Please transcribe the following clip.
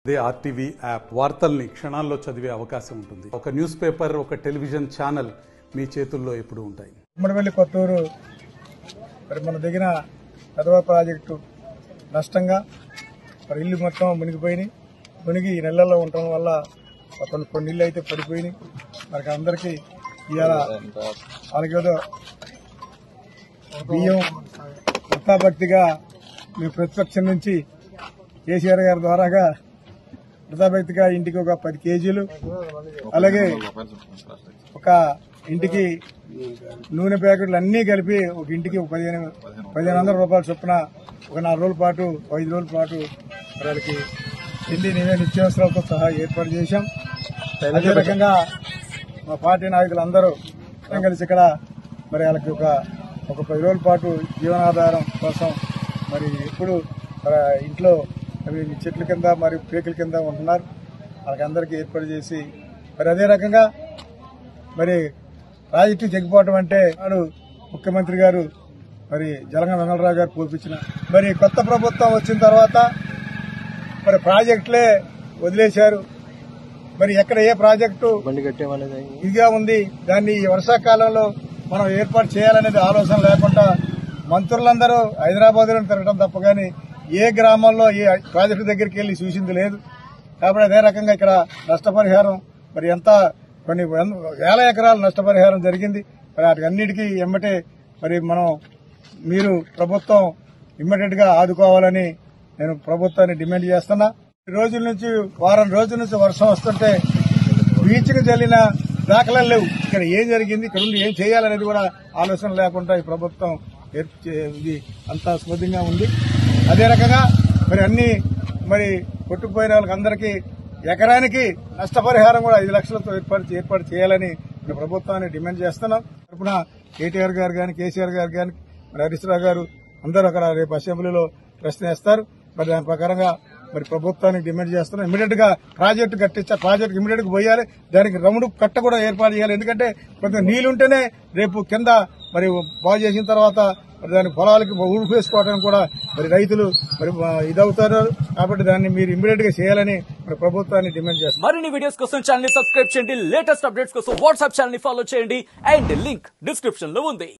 అదే RTV app వార్తల్ని క్షణాల్లో చదివే అవకాశం ఉంటుంది ఒక న్యూస్ పేపర్ ఒక టెలివిజన్ ఛానల్ మీ చేతుల్లో ఎప్పుడూ ఉంటాయి ఉమ్మడివెల్లి కొత్తూరు మరి మన దిగిన పెదవ ప్రాజెక్టు నష్టంగా మరి ఇల్లు మొత్తం మునిగిపోయినాయి మునిగి ఈ నెలల్లో ఉండటం వల్ల కొన్ని కొన్ని ఇల్లు అయితే పడిపోయినాయి మరి అందరికీ ఇవాళ వాళ్ళకేదో బియ్యం వృత్తాభక్తిగా మేము ప్రతిపక్షం నుంచి కేసీఆర్ గారి ద్వారాగా వృత్తాభక్తిగా ఇంటికి ఒక పది కేజీలు అలాగే ఒక ఇంటికి నూనె ప్యాకెట్లు అన్నీ కలిపి ఒక ఇంటికి ఒక పదిహేను పదిహేను వందల రూపాయల చొప్పున ఒక నాలుగు రోజుల పాటు ఒక ఐదు రోజుల పాటు మరి వాళ్ళకి తిండి నీవే నిత్యావసరాలతో సహా ఏర్పాటు చేశాం అదే రకంగా మా పార్టీ నాయకులు అందరూ అందరం కలిసి ఇక్కడ మరి వాళ్ళకి ఒక ఒక పది రోజుల పాటు జీవనాధారం కోసం మరి ఎప్పుడు మరి ఇంట్లో మరి చెట్ల కింద మరి పేకల కింద ఉంటున్నారు వాళ్ళకి అందరికీ ఏర్పాటు చేసి మరి అదే రకంగా మరి ప్రాజెక్టు జగ్గిపోవటం అంటే నాడు ముఖ్యమంత్రి గారు మరి జలగ వెంగళరావు గారు పూర్పించిన మరి కొత్త ప్రభుత్వం వచ్చిన తర్వాత మరి ప్రాజెక్టులే వదిలేశారు మరి ఎక్కడ ఏ ప్రాజెక్టు ఇదిగా ఉంది దాన్ని ఈ వర్షాకాలంలో మనం ఏర్పాటు చేయాలనేది ఆలోచన లేకుండా మంత్రులందరూ హైదరాబాద్ లో తిరగడం తప్ప కానీ ఏ గ్రామంలో ఏ ప్రాజెక్టు దగ్గరికి వెళ్లి చూసింది లేదు కాబట్టి అదే రకంగా ఇక్కడ నష్టపరిహారం మరి ఎంత కొన్ని వం- వేల ఎకరాల నష్టపరిహారం జరిగింది మరి వాటి అన్నిటికీ ఎమ్మటే మరి మనం మీరు ప్రభుత్వం ఇమ్మీడియట్ గా ఆదుకోవాలని నేను ప్రభుత్వాన్ని డిమాండ్ చేస్తున్నా ఈ రోజుల నుంచి వారం రోజుల నుంచి వర్షం వస్తుంటే బీచ్కి చల్లిన దాఖలాలు లేవు ఇక్కడ ఏం జరిగింది ఇక్కడ ఉండి ఏం చేయాలనేది కూడా ఆలోచన లేకుండా ఈ ప్రభుత్వం ఏర్ప- చే- ఇది అంతా స్మూథంగా ఉంది అదే రకంగా మరి అన్ని మరి కొట్టుకుపోయిన వాళ్ళకి అందరికీ ఎకరానికి నష్టపరిహారం కూడా ఐదు లక్షలతో ఏర్పాటు ఏర్పాటు చేయాలని మన ప్రభుత్వాన్ని డిమాండ్ చేస్తున్నాం తరపున కేటీఆర్ గారు కానీ కేసీఆర్ గారు కానీ మరి హరీష్ రావు గారు అందరూ అక్కడ రేపు అసెంబ్లీలో ప్రశ్న వేస్తారు మరి దాని ప్రకారంగా మరి ప్రభుత్వానికి డిమాండ్ చేస్తున్నాం ఇమీడియట్ గా ప్రాజెక్టు కట్టించా ప్రాజెక్ట్ ఇమీడియట్ గా పోయాలి దానికి రౌండ్ కట్ట కూడా ఏర్పాటు చేయాలి ఎందుకంటే కొంచెం నీళ్లుంటేనే రేపు కింద మరి బాగు చేసిన తర్వాత మరి దాని పొలాలకి ఊరు వేసుకోవడానికి కూడా మరి రైతులు మరి ఆ, ఇదవుతారు కాబట్టి దాన్ని మీరు ఇమీడియట్ గా చేయాలని మరి ప్రభుత్వాన్ని డిమాండ్ చేస్తున్నాం మరిన్ని వీడియోస్ కోసం ఛానల్ ని సబ్స్క్రైబ్ చేయండి లేటెస్ట్ అప్డేట్స్ కోసం వాట్సాప్ ఛానల్ ని ఫాలో చేయండి అండ్ లింక్ డిస్క్రిప్షన్ లో ఉంది